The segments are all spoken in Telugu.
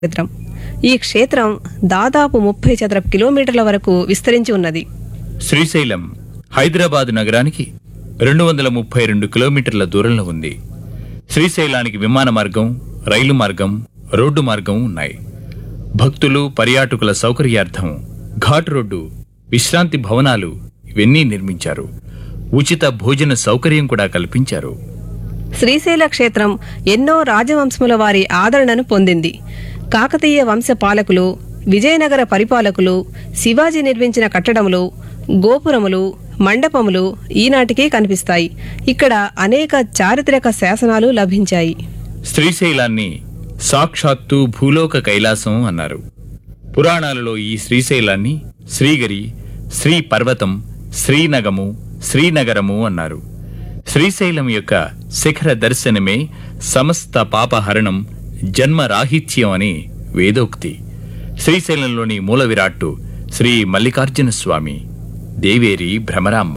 క్షేత్రం ఈ క్షేత్రం దాదాపు ముప్పై చదరపు కిలోమీటర్ల వరకు విస్తరించి ఉన్నది శ్రీశైలం హైదరాబాద్ నగరానికి రెండు వందల ముప్పై రెండు కిలోమీటర్ల దూరంలో ఉంది శ్రీశైలానికి విమాన మార్గం రైలు మార్గం రోడ్డు మార్గం ఉన్నాయి భక్తులు పర్యాటకుల సౌకర్యార్థం ఘాట్ రోడ్డు విశ్రాంతి భవనాలు ఇవన్నీ నిర్మించారు ఉచిత భోజన సౌకర్యం కూడా కల్పించారు శ్రీశైల క్షేత్రం ఎన్నో రాజవంశముల వారి ఆదరణను పొందింది కాకతీయ వంశ పాలకులు విజయనగర పరిపాలకులు శివాజీ నిర్మించిన కట్టడములు గోపురములు మండపములు ఈనాటికి కనిపిస్తాయి ఇక్కడ అనేక చారిత్రక శాసనాలు లభించాయి శ్రీశైలాన్ని సాక్షాత్తు భూలోక కైలాసం అన్నారు పురాణాలలో ఈ శ్రీశైలాన్ని శ్రీగిరి శ్రీ పర్వతం శ్రీనగము శ్రీనగరము అన్నారు శ్రీశైలం యొక్క శిఖర దర్శనమే సమస్త పాపహరణం జన్మరాహిత్యం అని వేదోక్తి శ్రీశైలంలోని మూల విరాట్టు శ్రీ మల్లికార్జున స్వామి దేవేరి భ్రమరాంబ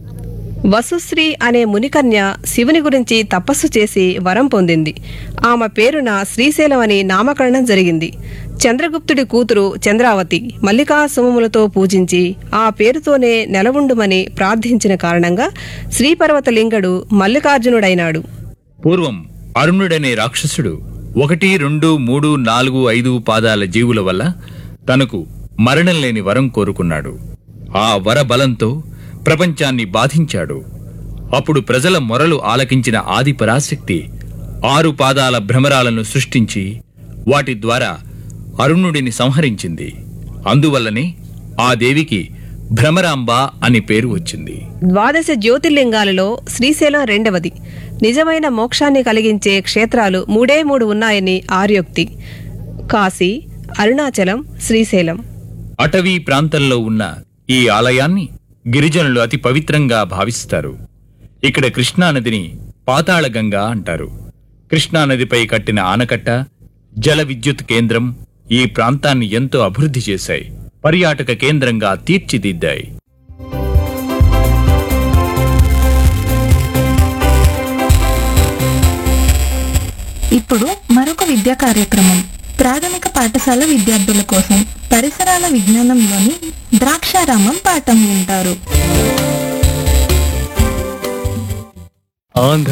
వసుశ్రీ అనే మునికన్య శివుని గురించి తపస్సు చేసి వరం పొందింది ఆమె పేరున శ్రీశైలం అని నామకరణం జరిగింది చంద్రగుప్తుడి కూతురు చంద్రావతి మల్లికా సుమములతో పూజించి ఆ పేరుతోనే నెలవుండుమని ప్రార్థించిన కారణంగా శ్రీపర్వతలింగడు మల్లికార్జునుడైనాడు పూర్వం అరుణుడనే రాక్షసుడు ఒకటి రెండు మూడు నాలుగు ఐదు పాదాల జీవుల వల్ల తనకు మరణం లేని వరం కోరుకున్నాడు ఆ వర బలంతో ప్రపంచాన్ని బాధించాడు అప్పుడు ప్రజల మొరలు ఆలకించిన ఆది పరాశక్తి ఆరు పాదాల భ్రమరాలను సృష్టించి వాటి ద్వారా అరుణుడిని సంహరించింది అందువల్లనే ఆ దేవికి భ్రమరాంబ అని పేరు వచ్చింది ద్వాదశ జ్యోతిర్లింగాలలో శ్రీశైలం రెండవది నిజమైన మోక్షాన్ని కలిగించే క్షేత్రాలు మూడే మూడు ఉన్నాయని ఆర్యోక్తి కాశీ అరుణాచలం శ్రీశైలం అటవీ ప్రాంతంలో ఉన్న ఈ ఆలయాన్ని గిరిజనులు అతి పవిత్రంగా భావిస్తారు ఇక్కడ కృష్ణానదిని పాతాళగంగా అంటారు కృష్ణానదిపై కట్టిన ఆనకట్ట జల విద్యుత్ కేంద్రం ఈ ప్రాంతాన్ని ఎంతో అభివృద్ధి చేశాయి పర్యాటక కేంద్రంగా తీర్చిదిద్దాయి ఇప్పుడు మరొక విద్యా కార్యక్రమం ప్రాథమిక పాఠశాల విద్యార్థుల కోసం పరిసరాల విజ్ఞానంలోని ద్రాక్షారామం పాఠం వింటారు